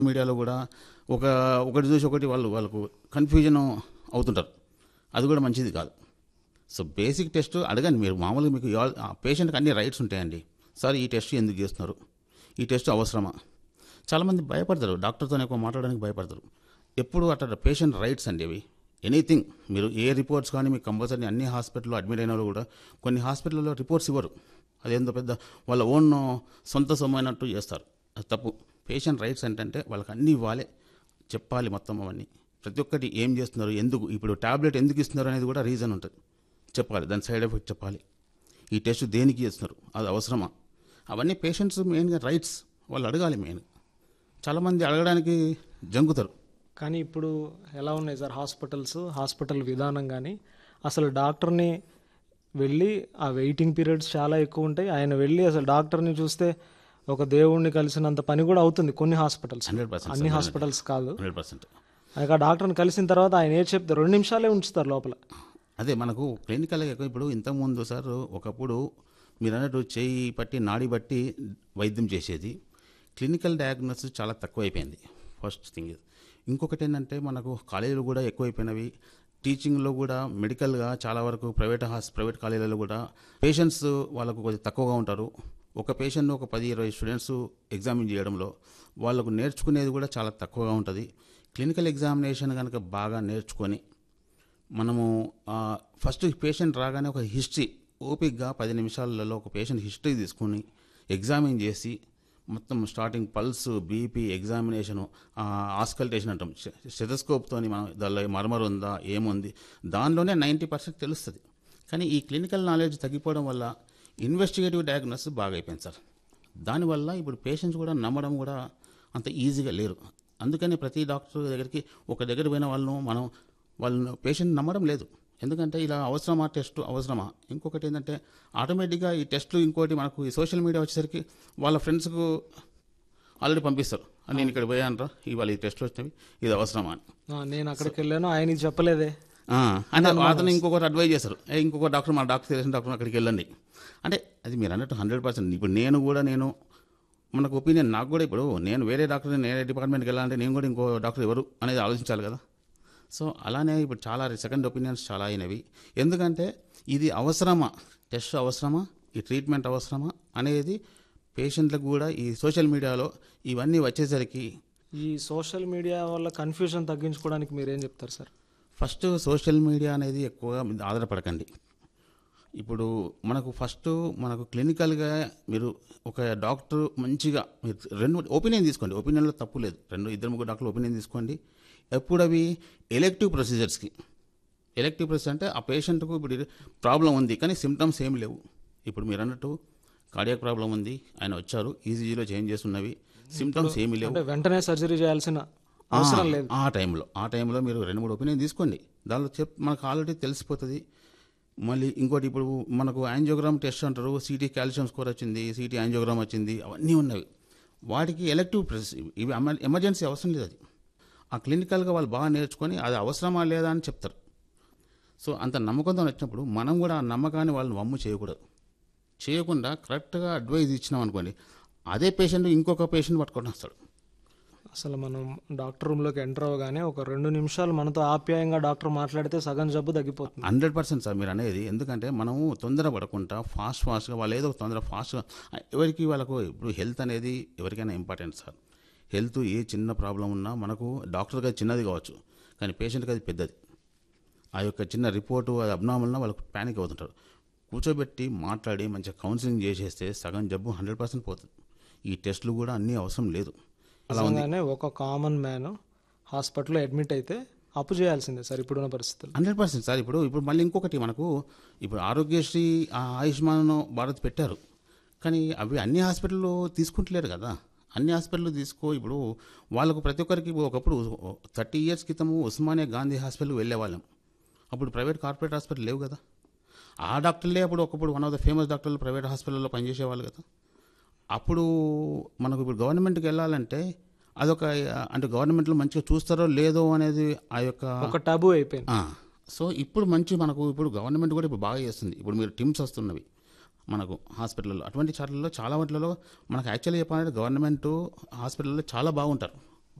మీడియాలో కూడా ఒక ఒకటి చూసి ఒకటి వాళ్ళు వాళ్ళకు కన్ఫ్యూజన్ అవుతుంటారు అది కూడా మంచిది కాదు సో బేసిక్ టెస్ట్ అడగండి మీరు మామూలుగా మీకు ఇవాళ- ఆ పేషెంట్కి అన్ని రైట్స్ ఉంటాయండి సార్ ఈ టెస్ట్ ఎందుకు చేస్తున్నారు ఈ టెస్ట్ అవసరమా చాలామంది భయపడతారు డాక్టర్తో ఎక్కువ మాట్లాడడానికి భయపడతారు ఎప్పుడు అట్లా పేషెంట్ రైట్స్ అండి అవి ఎనీథింగ్ మీరు ఏ రిపోర్ట్స్ కానీ మీకు కంపల్సరీ అన్ని హాస్పిటల్లో అడ్మిట్ అయిన వాళ్ళు కూడా కొన్ని హాస్పిటల్లో రిపోర్ట్స్ ఇవ్వరు అదేందో పెద్ద వాళ్ళ ఓన్ సొంత సొమ్మైనట్టు చేస్తారు అది తప్పు పేషెంట్ రైట్స్ ఏంటంటే వాళ్ళకి అన్నీ ఇవ్వాలి చెప్పాలి మొత్తం అవన్నీ ప్రతి ఒక్కటి ఏం చేస్తున్నారు ఎందుకు ఇప్పుడు టాబ్లెట్ ఎందుకు ఇస్తున్నారు అనేది కూడా రీజన్ ఉంటుంది చెప్పాలి దాని సైడ్ ఎఫెక్ట్ చెప్పాలి ఈ టెస్ట్ దేనికి చేస్తున్నారు అది అవసరమా అవన్నీ పేషెంట్స్ మెయిన్గా రైట్స్ వాళ్ళు అడగాలి మెయిన్ చాలామంది అడగడానికి జంకుతారు కానీ ఇప్పుడు ఎలా ఉన్నాయి సార్ హాస్పిటల్స్ హాస్పిటల్ విధానం కానీ అసలు డాక్టర్ని వెళ్ళి ఆ వెయిటింగ్ పీరియడ్స్ చాలా ఎక్కువ ఉంటాయి ఆయన వెళ్ళి అసలు డాక్టర్ని చూస్తే ఒక దేవుణ్ణి కలిసినంత పని కూడా అవుతుంది కొన్ని హాస్పిటల్స్ హండ్రెడ్ పర్సెంట్ అన్ని హాస్పిటల్స్ కాదు హండ్రెడ్ పర్సెంట్ ఆ డాక్టర్ని కలిసిన తర్వాత ఆయన ఏం చెప్తారు రెండు నిమిషాలే ఉంచుతారు లోపల అదే మనకు క్లినికల్గా ఎక్కువ ఇప్పుడు ఇంతకుముందు సార్ ఒకప్పుడు మీరు అన్నట్టు చేయి పట్టి నాడి బట్టి వైద్యం చేసేది క్లినికల్ డయాగ్నోసిస్ చాలా తక్కువ అయిపోయింది ఫస్ట్ థింగ్ ఇంకొకటి ఏంటంటే మనకు కాలేజీలు కూడా ఎక్కువైపోయినవి టీచింగ్లో కూడా మెడికల్గా చాలా వరకు ప్రైవేట్ హాస్ ప్రైవేట్ కాలేజీలలో కూడా పేషెంట్స్ వాళ్ళకు కొంచెం తక్కువగా ఉంటారు ఒక పేషెంట్ ఒక పది ఇరవై స్టూడెంట్స్ ఎగ్జామిన్ చేయడంలో వాళ్ళకు నేర్చుకునేది కూడా చాలా తక్కువగా ఉంటుంది క్లినికల్ ఎగ్జామినేషన్ కనుక బాగా నేర్చుకొని మనము ఆ, ఫస్ట్ పేషెంట్ రాగానే ఒక హిస్టరీ ఓపిక్గా పది నిమిషాలలో ఒక పేషెంట్ హిస్టరీ తీసుకుని ఎగ్జామిన్ చేసి మొత్తం starting pulse BP examination auscultation అంటాం స్టెథోస్కోప్తో మనం దానిలో మర్మర్ ఉందా ఏముంది దానిలోనే నైంటీ పర్సెంట్ తెలుస్తుంది కానీ ఈ క్లినికల్ నాలెడ్జ్ తగ్గిపోవడం వల్ల ఇన్వెస్టిగేటివ్ డయాగ్నోసిస్ బాగా అయిపోయింది సార్ దానివల్ల ఇప్పుడు పేషెంట్స్ కూడా నమ్మడం కూడా అంత ఈజీగా లేరు అందుకని ప్రతి డాక్టర్ దగ్గరికి ఒక దగ్గర పోయిన వాళ్ళను మనం వాళ్ళను పేషెంట్ నమ్మడం లేదు ఎందుకంటే ఇలా అవసరమా టెస్ట్ అవసరమా ఇంకొకటి ఏంటంటే ఆటోమేటిక్గా ఈ టెస్ట్లు ఇంకోటి మనకు ఈ సోషల్ మీడియా వచ్చేసరికి వాళ్ళ ఫ్రెండ్స్కు ఆల్రెడీ పంపిస్తారు "ఆ, నేను ఇక్కడ పోయానరా ఇవాళ ఈ టెస్ట్లు వచ్చినవి ఇది అవసరమా అని ఆ, నేను అక్కడికి వెళ్ళాను ఆయన ఇది చెప్పలేదే ఆ, అంటే అతను ఇంకొకటి అడ్వైజ్ చేస్తారు "ఏ, ఇంకొక డాక్టర్ మా డాక్టర్ తెలిసిన డాక్టర్ అక్కడికి వెళ్ళండి అంటే అది మీరు అన్నట్టు హండ్రెడ్ పర్సెంట్ ఇప్పుడు నేను కూడా నేను మనకు ఒపీనియన్ నాకు కూడా ఇప్పుడు నేను వేరే డాక్టర్ నేనే డిపార్ట్మెంట్కి వెళ్ళాలంటే నేను కూడా ఇంకో డాక్టర్ ఎవరు అనేది ఆలోచించాలి కదా సో అలానే ఇప్పుడు చాలా సెకండ్ ఒపీనియన్స్ చాలా అయినవి ఎందుకంటే ఇది అవసరమా టెస్ట్ అవసరమా ఈ ట్రీట్మెంట్ అవసరమా అనేది పేషెంట్లకు కూడా ఈ సోషల్ మీడియాలో ఇవన్నీ వచ్చేసరికి ఈ సోషల్ మీడియా వల్ల కన్ఫ్యూజన్ తగ్గించుకోవడానికి మీరు ఏం చెప్తారు సార్ ఫస్ట్ సోషల్ మీడియా అనేది ఎక్కువగా మీద ఆధారపడకండి ఇప్పుడు మనకు ఫస్ట్ మనకు క్లినికల్గా మీరు ఒక డాక్టర్ మంచిగా మీరు రెండు ఒపీనియన్ తీసుకోండి ఒపీనియన్లో తప్పు లేదు రెండు ఇద్దరు ముగ్గురు డాక్టర్లు ఒపీనియన్ తీసుకోండి ఎప్పుడు అవి ఎలెక్టివ్ ప్రొసీజర్స్కి ఎలెక్టివ్ ప్రొసీజర్ అంటే ఆ పేషెంట్కు ఇప్పుడు ప్రాబ్లం ఉంది కానీ సిమ్టమ్స్ ఏం లేవు ఇప్పుడు మీరు అన్నట్టు కార్డియాక్ ప్రాబ్లం ఉంది ఆయన వచ్చారు ఈజీజీలో చేంజ్ చేస్తున్నవి సిమ్టమ్స్ ఏమీ లేవు అంటే వెంటనే సర్జరీ చేయాల్సిన అవసరం లేదు ఆ టైంలో ఆ టైంలో మీరు రెండు మూడు ఒపీనియన్ తీసుకోండి దానిలో చెప్ మనకు ఆల్రెడీ తెలిసిపోతుంది మళ్ళీ ఇంకోటి ఇప్పుడు మనకు యాంజియోగ్రామ్ టెస్ట్ అంటారు సిటీ కాల్షియం స్కోర్ వచ్చింది సిటీ యాంజియోగ్రామ్ వచ్చింది అవన్నీ ఉన్నవి వాటికి ఎలక్టివ్ ప్రెస్ ఇవి ఎమ- ఎమర్జెన్సీ అవసరం లేదు అది ఆ క్లినికల్గా వాళ్ళు బాగా నేర్చుకొని అది అవసరమా లేదా అని చెప్తారు సో అంత నమ్మకంతో వచ్చినప్పుడు మనం కూడా ఆ నమ్మకాన్ని వాళ్ళని వమ్ము చేయకూడదు చేయకుండా కరెక్ట్గా అడ్వైజ్ ఇచ్చినాం అనుకోండి అదే పేషెంట్ ఇంకొక పేషెంట్ పట్టుకొని వస్తాడు అసలు మనం డాక్టర్ రూమ్లోకి ఎంటర్ అవ్వగానే ఒక రెండు నిమిషాలు మనతో ఆప్యాయంగా డాక్టర్ మాట్లాడితే సగం జబ్బు తగ్గిపోతుంది హండ్రెడ్ పర్సెంట్ సార్ మీరు అనేది ఎందుకంటే మనము తొందర పడకుండా ఫాస్ట్ ఫాస్ట్గా వాళ్ళు ఏదో ఒక తొందర ఫాస్ట్గా ఎవరికి వాళ్ళకు ఇప్పుడు హెల్త్ అనేది ఎవరికైనా ఇంపార్టెంట్ సార్ హెల్త్ ఏ చిన్న ప్రాబ్లం ఉన్నా మనకు డాక్టర్కి అది చిన్నది కావచ్చు కానీ పేషెంట్కి అది పెద్దది ఆ యొక్క చిన్న రిపోర్టు అది అబ్నామల్న వాళ్ళకు ప్యానిక్ అవుతుంటారు కూర్చోబెట్టి మాట్లాడి మంచిగా కౌన్సిలింగ్ చేసేస్తే సగం జబ్బు హండ్రెడ్ పర్సెంట్ పోతుంది ఈ టెస్టులు కూడా అన్నీ అవసరం లేదు అలా ఉంది నిజంగానే ఒక కామన్ మ్యాన్ హాస్పిటల్లో అడ్మిట్ అయితే అప్పు చేయాల్సిందే సార్ ఇప్పుడున్న పరిస్థితులు హండ్రెడ్ పర్సెంట్ సార్ ఇప్పుడు ఇప్పుడు మళ్ళీ ఇంకొకటి మనకు ఇప్పుడు ఆరోగ్యశ్రీ ఆ ఆయుష్మాన్ భారత్ పెట్టారు కానీ అవి అన్ని హాస్పిటల్లో తీసుకుంటలేరు కదా అన్ని హాస్పిటల్ తీసుకో ఇప్పుడు వాళ్ళకు ప్రతి ఒక్కరికి ఒకప్పుడు థర్టీ ఇయర్స్ క్రితము ఉస్మానియా గాంధీ హాస్పిటల్కి వెళ్ళేవాళ్ళం అప్పుడు ప్రైవేట్ కార్పొరేట్ హాస్పిటల్ లేవు కదా ఆ డాక్టర్లే అప్పుడు ఒకప్పుడు వన్ ఆఫ్ ద ఫేమస్ డాక్టర్లు ప్రైవేట్ హాస్పిటల్లో పనిచేసేవాళ్ళు కదా అప్పుడు మనకు ఇప్పుడు గవర్నమెంట్కి వెళ్ళాలంటే అదొక అంటే గవర్నమెంట్లో మంచిగా చూస్తారో లేదో అనేది ఆ యొక్క ఒక టబు అయిపోయింది ఆ, సో ఇప్పుడు మంచి మనకు ఇప్పుడు గవర్నమెంట్ కూడా ఇప్పుడు బాగా చేస్తుంది ఇప్పుడు మీరు టీమ్స్ వస్తున్నవి మనకు హాస్పిటల్లో అటువంటి చాట్లలో చాలా వాటిలలో మనకు యాక్చువల్లీ చెప్పాలంటే గవర్నమెంట్ హాస్పిటల్లో చాలా బాగుంటారు